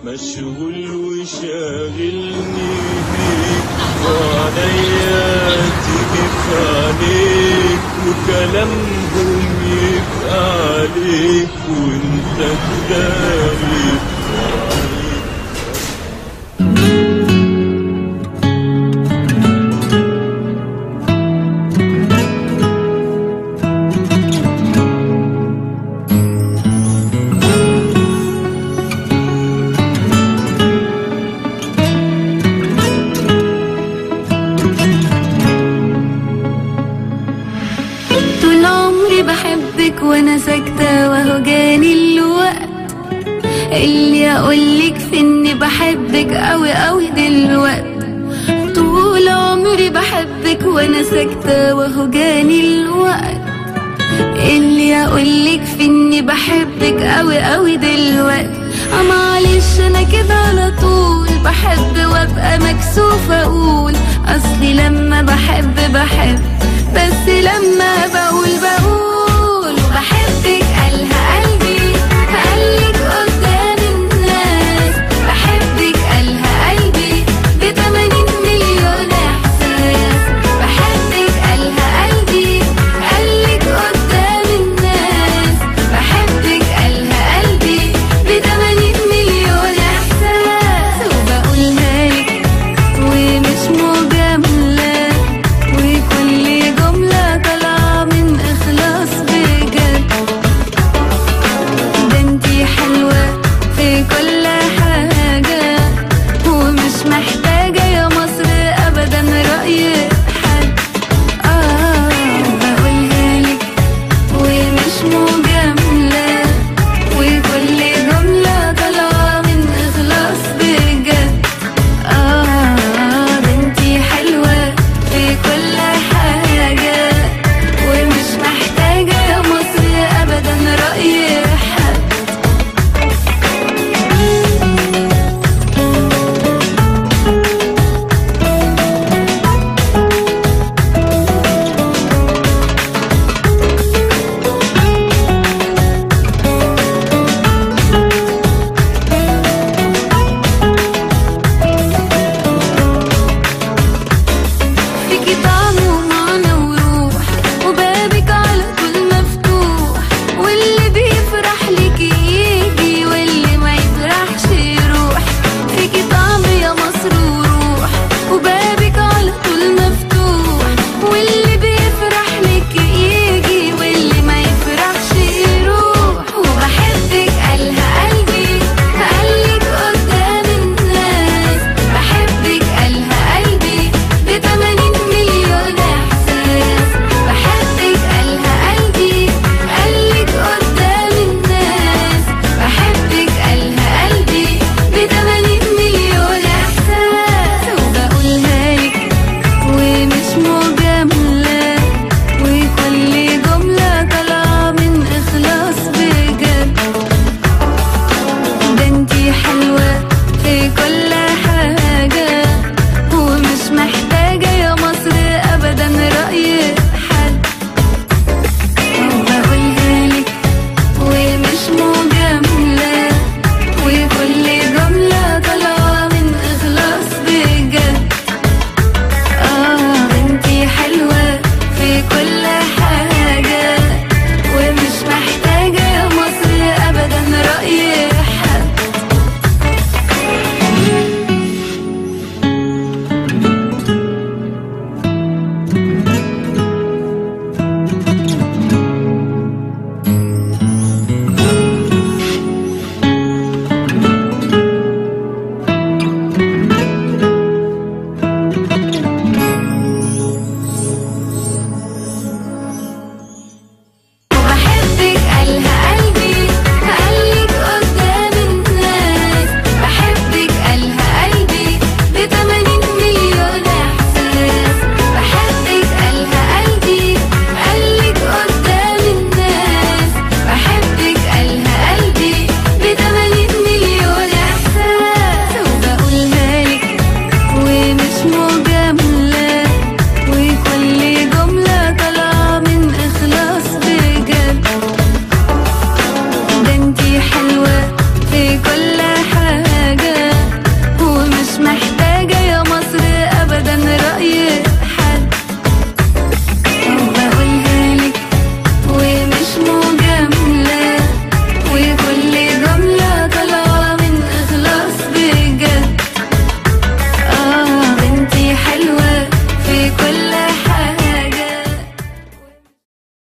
مشغول وشاغلني بيك وعليا تيجي في عليك وكلامهم يبقى عليك وانت تداري وعليك طول عمري بحبك وانا ساكتة وهو جاني الوقت اللي اقولك في اني بحبك اوي اوي دلوقت طول عمري بحبك وانا ساكتة وهو جاني الوقت اللي اقولك في اني بحبك اوي اوي دلوقت اه معلش انا كده على طول بحب وابقى مكسوفة اقول اصلي لما بحب بحب بس لما بقول بقول